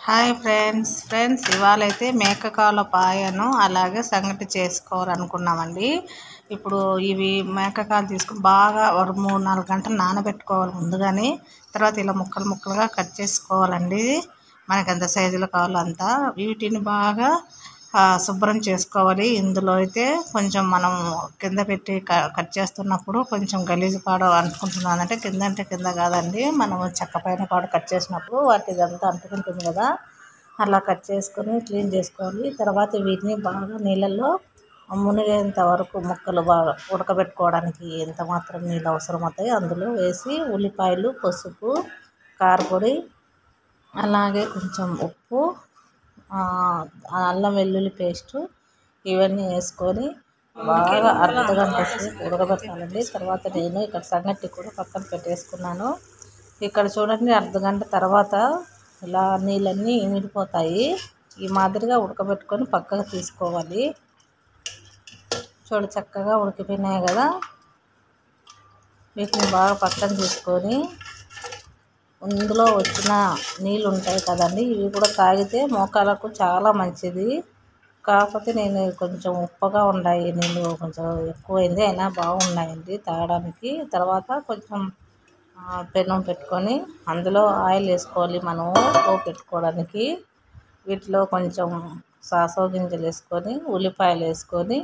hi friends friends ఇవాళ అయితే మేకకాల పాయను అలాగే సంగటి చేసుకోవాలనుకున్నామండి ఇప్పుడు ఇవి మేకకాలు తీసుకుని బాగా ఒక మూడు నాలుగు గంటలు నానబెట్టుకోవాలి ముందుగానే తర్వాత ఇలా ముక్కలు ముక్కలుగా కట్ చేసుకోవాలండి మనకి ఎంత సైజులో కావాలో అంత వీటిని బాగా ఆ, శుభ్రం చేసుకోవాలి ఇందులో అయితే కొంచెం మనం కింద పెట్టి క- కట్ చేస్తున్నప్పుడు కొంచెం గలీజు పాడ అంటుకుంటున్నాను అంటే కింద అంటే కింద కాదండి మనం చెక్క పైన పాడ కట్ చేసినప్పుడు వాటి ఇదంతా అంటుకుంటుంది కదా అలా కట్ చేసుకొని క్లీన్ చేసుకోవాలి తర్వాత వీటిని బాగా నీళ్ళల్లో మునిగేంత వరకు ముక్కలు బాగా ఉడకబెట్టుకోవడానికి ఎంత మాత్రం నీళ్ళు అవసరం అవుతాయి అందులో వేసి ఉల్లిపాయలు పసుపు కారపొడి అలాగే కొంచెం ఉప్పు ఆ, అల్లం వెల్లుల్లి పేస్టు ఇవన్నీ వేసుకొని బాగా అర్ధ గంట సేపు ఉడకబెట్టాలండి తర్వాత నేను ఇక్కడ సంగటి కూడా పక్కన పెట్టేసుకున్నాను ఇక్కడ చూడండి అర్ధ గంట తర్వాత ఇలా నీళ్ళన్నీ ఇమిడిపోతాయి ఈ మాదిరిగా ఉడకబెట్టుకొని పక్కకు తీసుకోవాలి చూడు చక్కగా ఉడికిపోయినాయి కదా వీటిని బాగా పక్కన తీసుకొని ఇందులో వచ్చిన నీళ్ళు ఉంటాయి కదండి ఇవి కూడా తాగితే మోకాలకు చాలా మంచిది కాకపోతే నేను కొంచెం ఉప్పగా ఉన్నాయి నీళ్ళు కొంచెం ఎక్కువైంది అయినా బాగున్నాయండి తాగడానికి తర్వాత కొంచెం ఆ, పెనం పెట్టుకొని అందులో ఆయిల్ వేసుకోవాలి మనం పోపు పెట్టుకోవడానికి వీటిలో కొంచెం సాసవ గింజలు వేసుకొని ఉల్లిపాయలు వేసుకొని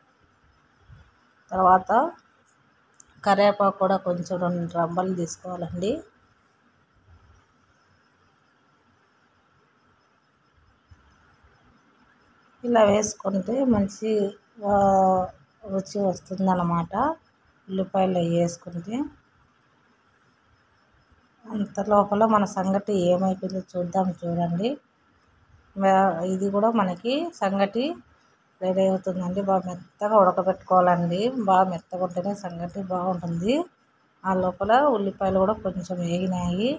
తర్వాత కరివేపాకు కూడా కొంచెం రెండు రంబలు తీసుకోవాలండి ఇలా వేసుకుంటే మంచి ఆ, రుచి వస్తుందన్నమాట ఉల్లిపాయలు అవి వేసుకుంటే అంత లోపల మన సంగటి ఏమైపోయిందో చూద్దాం చూడండి మే- ఇది కూడా మనకి సంగటి రెడీ అవుతుందండి బాగా మెత్తగా ఉడకబెట్టుకోవాలండి బాగా మెత్తగా ఉంటేనే సంగటి బాగుంటుంది ఆ లోపల ఉల్లిపాయలు కూడా కొంచెం వేగినాయి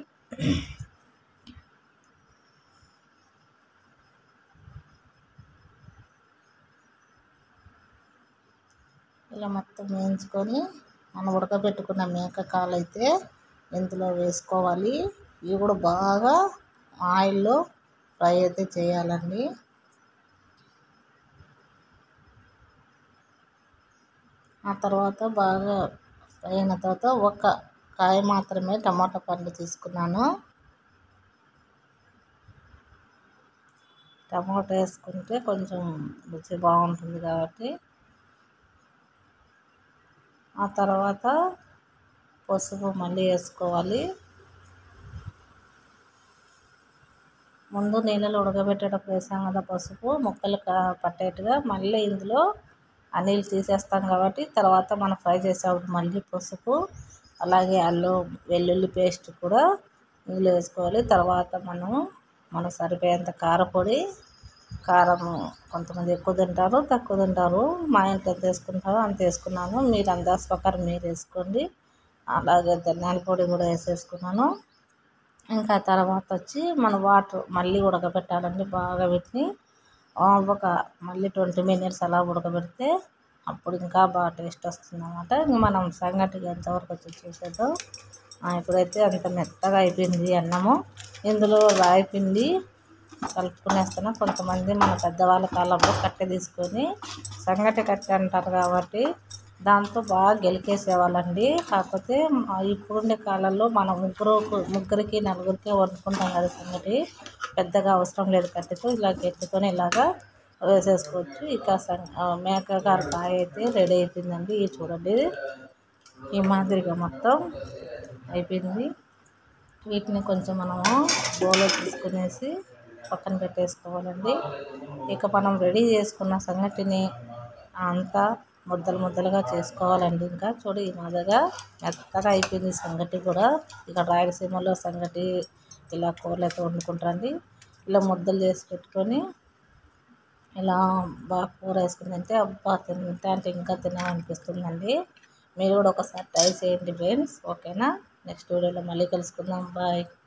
ఇలా మొత్తం వేయించుకొని మనం ఉడకబెట్టుకున్న మేక కాలు అయితే ఇందులో వేసుకోవాలి ఇవి కూడా బాగా ఆయిల్లో ఫ్రై అయితే చేయాలండి ఆ తర్వాత బాగా ఫ్రై అయిన తర్వాత ఒక కాయ మాత్రమే టమాటా పండు తీసుకున్నాను టమాటా వేసుకుంటే కొంచెం రుచి బాగుంటుంది కాబట్టి ఆ తర్వాత పసుపు మళ్ళీ వేసుకోవాలి ముందు నీళ్ళలో ఉడకబెట్టేటప్పుడు వేసాం కదా పసుపు ముక్కలు క- పట్టేట్టుగా మళ్ళీ ఇందులో ఆ నీళ్ళు తీసేస్తాం కాబట్టి తర్వాత మనం ఫ్రై చేసేటప్పుడు మళ్ళీ పసుపు అలాగే అల్లం వెల్లుల్లి పేస్ట్ కూడా ఇందులో వేసుకోవాలి తర్వాత మనం మనకు సరిపోయేంత కారపొడి కారం కొంతమంది ఎక్కువ తింటారు తక్కువ తింటారు మా ఇంట్లో ఎంత వేసుకుంటారో అంత వేసుకున్నాను మీరు అందాజ ప్రకారం మీరు వేసుకోండి అలాగే ధనియాల పొడి కూడా వేసేసుకున్నాను ఇంకా తర్వాత వచ్చి మన వాటర్ మళ్ళీ ఉడకబెట్టాలండి బాగా వీటిని ఆ, ఒక మళ్ళీ ట్వంటీ మినిట్స్ అలా ఉడకబెడితే అప్పుడు ఇంకా బాగా టేస్ట్ వస్తుంది అనమాట ఇంక మనం సంగటి ఎంతవరకు వచ్చి చూసేద్దాం ఆ, ఇప్పుడైతే అంత మెత్తగా అయిపోయింది అన్నము ఇందులో రాయి పిండి కలుపుకునేస్తున్నా కొంతమంది మన పెద్దవాళ్ళ కాలంలో కట్టె తీసుకొని సంగటి కట్టె అంటారు కాబట్టి దాంతో బాగా గెలికేసేవాళ్ళండి కాకపోతే మా ఇప్పుడుండే కాలంలో మనం ముగ్గురు ముగ్గురికి నలుగురికి వండుకుంటాం కదా సంగటి పెద్దగా అవసరం లేదు కట్టెతో ఇలా గెట్టుకొని ఇలాగా వేసేసుకోవచ్చు ఇక సం మేక గారి కాయ అయితే రెడీ అయిపోయిందండి ఇది చూడండి ఈ మాదిరిగా మొత్తం అయిపోయింది వీటిని కొంచెం మనము బౌల్లో తీసుకునేసి పక్కన పెట్టేసుకోవాలండి ఇక మనం రెడీ చేసుకున్న సంగటిని అంతా ముద్దలు ముద్దలుగా చేసుకోవాలండి ఇంకా చూడు ఈ మాదిరిగా మెత్తగా అయిపోయింది సంగటి కూడా ఇక రాయలసీమలో సంగటి ఇలా కూరలైతే వండుకుంటారండి ఇలా ముద్దలు చేసి పెట్టుకొని ఇలా బాగా కూర వేసుకుని తింటే అబ్బా తింటా అంటే ఇంకా తినాలనిపిస్తుందండి మీరు కూడా ఒకసారి ట్రై చేయండి ఫ్రెండ్స్ ఓకేనా నెక్స్ట్ వీడియోలో మళ్ళీ కలుసుకుందాం బాయ్